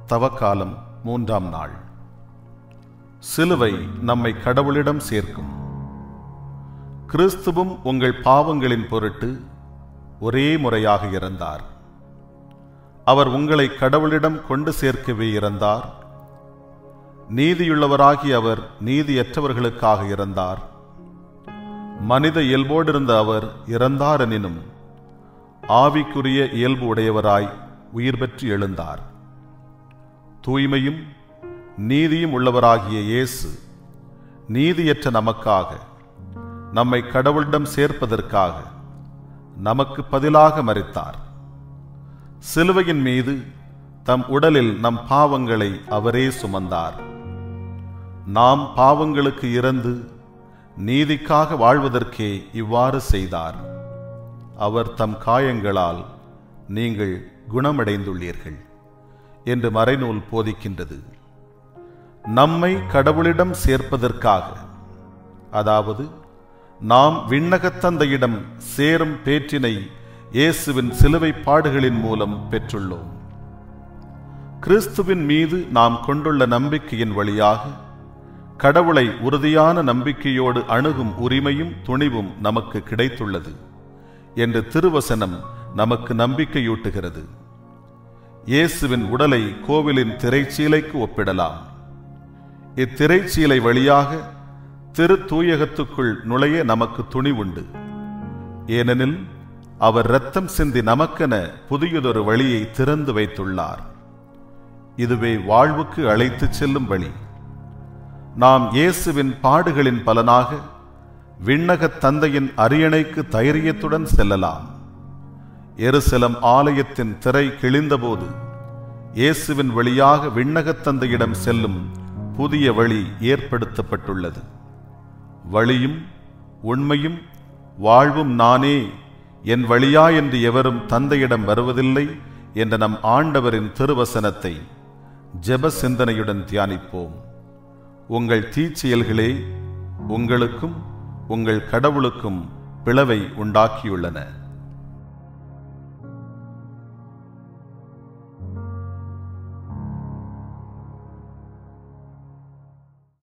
தவக்காலம் மூன்றாம் நாள் சிலுவை நம்மை கடவுளிடம் சேர்க்கும் கிறிஸ்துவும் உங்கள் பாவங்களின் பொருட்டு ஒரே முறையாக இறந்தார் அவர் உங்களை கடவுளிடம் கொண்டு சேர்க்கவே இறந்தார் நீதியுள்ளவராகி அவர் நீதியற்றவர்களுக்காக இறந்தார் மனித இயல்போடு இருந்த அவர் இறந்தார் எனினும் ஆவிக்குரிய இயல்பு உடையவராய் உயிர் பெற்று எழுந்தார் தூய்மையும் நீதியும் உள்ளவராகிய இயேசு நீதியற்ற நமக்காக நம்மை கடவுளிடம் சேர்ப்பதற்காக நமக்கு பதிலாக மறித்தார் சிலுவையின் மீது தம் உடலில் நம் பாவங்களை அவரே சுமந்தார் நாம் பாவங்களுக்கு இறந்து நீதிக்காக வாழ்வதற்கே இவ்வாறு செய்தார் அவர் தம் காயங்களால் நீங்கள் குணமடைந்துள்ளீர்கள் என்று மறைநூல் போதிக்கின்றது நம்மை கடவுளிடம் சேர்ப்பதற்காக அதாவது நாம் விண்ணகத்தந்தையிடம் சேரும் பேற்றினை இயேசுவின் சிலுவை பாடுகளின் மூலம் பெற்றுள்ளோம் கிறிஸ்துவின் மீது நாம் கொண்டுள்ள நம்பிக்கையின் வழியாக கடவுளை உறுதியான நம்பிக்கையோடு அணுகும் உரிமையும் துணிவும் நமக்கு கிடைத்துள்ளது என்று திருவசனம் நமக்கு நம்பிக்கையூட்டுகிறது இயேசுவின் உடலை கோவிலின் திரைச்சீலைக்கு ஒப்பிடலாம் இத்திரைச்சீலை வழியாக திரு தூயகத்துக்குள் நுழைய நமக்கு துணிவுண்டு ஏனெனில் அவர் இரத்தம் சிந்தி நமக்கென புதியதொரு வழியை திறந்து வைத்துள்ளார் இதுவே வாழ்வுக்கு அழைத்துச் செல்லும் வழி நாம் இயேசுவின் பாடுகளின் பலனாக விண்ணகத் தந்தையின் அரியணைக்கு தைரியத்துடன் செல்லலாம் எருசலம் ஆலயத்தின் திரை கிழிந்தபோது இயேசுவின் வழியாக விண்ணகத் தந்தையிடம் செல்லும் புதிய வழி ஏற்படுத்தப்பட்டுள்ளது வழியும் உண்மையும் வாழ்வும் நானே என் வழியா என்று எவரும் தந்தையிடம் வருவதில்லை என்ற நம் ஆண்டவரின் திருவசனத்தை ஜெப சிந்தனையுடன் தியானிப்போம் உங்கள் தீச்செயல்களே உங்களுக்கும் உங்கள் கடவுளுக்கும் பிளவை உண்டாக்கியுள்ளன